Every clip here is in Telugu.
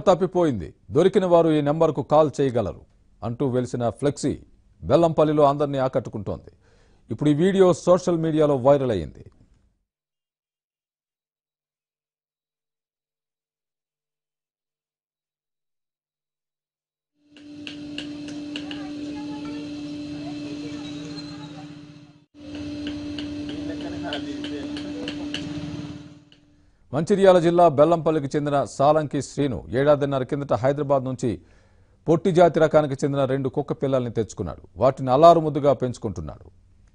తప్పిపోయింది దొరికిన వారు ఈ నెంబర్కు కాల్ చేయగలరు అంటూ వెలిసిన ఫ్లెక్సీ బెల్లంపల్లిలో అందరినీ ఆకట్టుకుంటోంది ఇప్పుడు ఈ వీడియో సోషల్ మీడియాలో వైరల్ అయ్యింది మంచిర్యాల జిల్లా బెల్లంపల్లికి చెందిన సాలంకి శ్రీను ఏడాదిన్నర కిందట హైదరాబాద్ నుంచి పొట్టి జాతి రకానికి చెందిన రెండు కుక్క పిల్లల్ని తెచ్చుకున్నాడు వాటిని అల్లారు ముద్దుగా పెంచుకుంటున్నాడు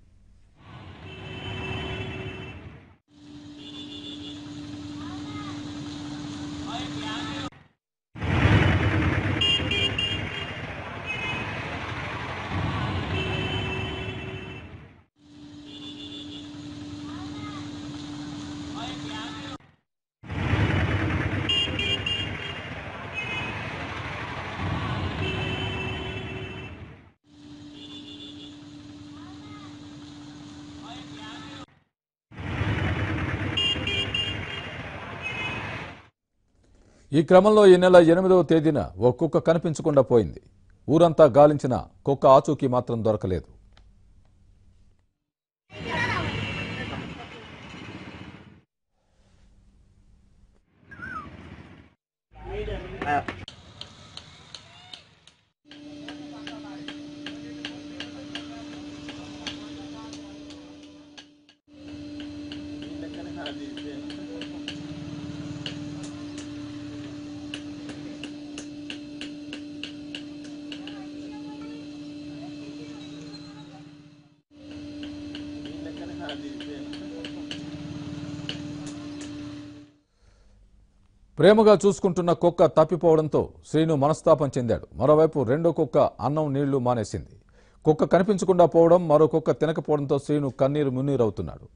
ఈ క్రమంలో ఈ నెల ఎనిమిదవ తేదీన ఓ కుక్క కనిపించకుండా పోయింది ఊరంతా గాలించిన కుక్క ఆచూకీ మాత్రం దొరకలేదు ప్రేమగా చూసుకుంటున్న కుక్క తప్పిపోవడంతో శ్రీను మనస్తాపం చెందాడు మరోవైపు రెండో కుక్క అన్నం నీళ్లు మానేసింది కుక్క కనిపించకుండా పోవడం మరో కుక్క తినకపోవడంతో శ్రీను కన్నీరు మున్నీరవుతున్నాడు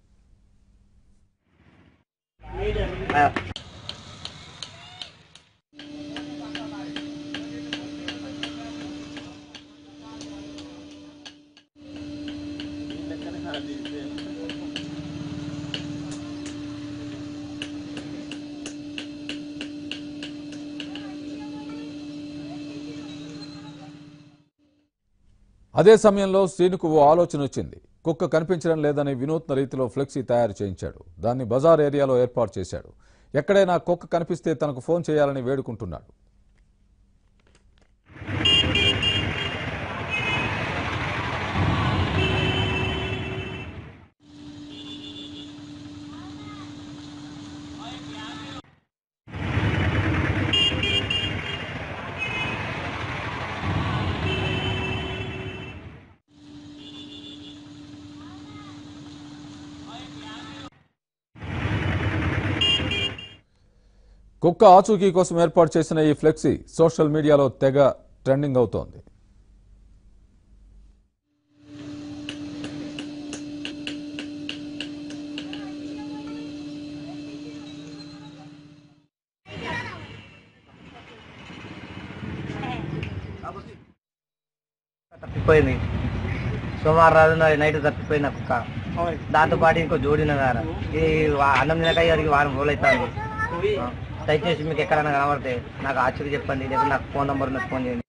అదే సమయంలో శ్రీనుకు ఓ ఆలోచన వచ్చింది కుక్క కనిపించడం లేదని వినూత్న రీతిలో ఫ్లెక్సీ తయారు చేయించాడు దాన్ని బజార్ ఏరియాలో ఏర్పాటు చేశాడు ఎక్కడైనా కుక్క కనిపిస్తే తనకు ఫోన్ చేయాలని వేడుకుంటున్నాడు కుక్క ఆచూకీ కోసం ఏర్పాటు చేసిన ఈ ఫ్లెక్సీ సోషల్ మీడియాలో తెగ ట్రెండింగ్ అవుతోంది తప్పిపోయింది సోమవారం రోజు నా- నైట్ తప్పిపోయింది ఆ కుక్క దాంతో పాటు ఇంకో జోడిన గారు ఈ వా- అన్నం తినక ఇవాడికి వారం రోజులు అవుతుంది దయచేసి మీకు ఎక్కడైనా కనబడితే నాకు ఆచూకీ చెప్పండి లేకపోతే నాకు ఫోన్ నెంబర్ ఉన్నది ఫోన్ చేయండి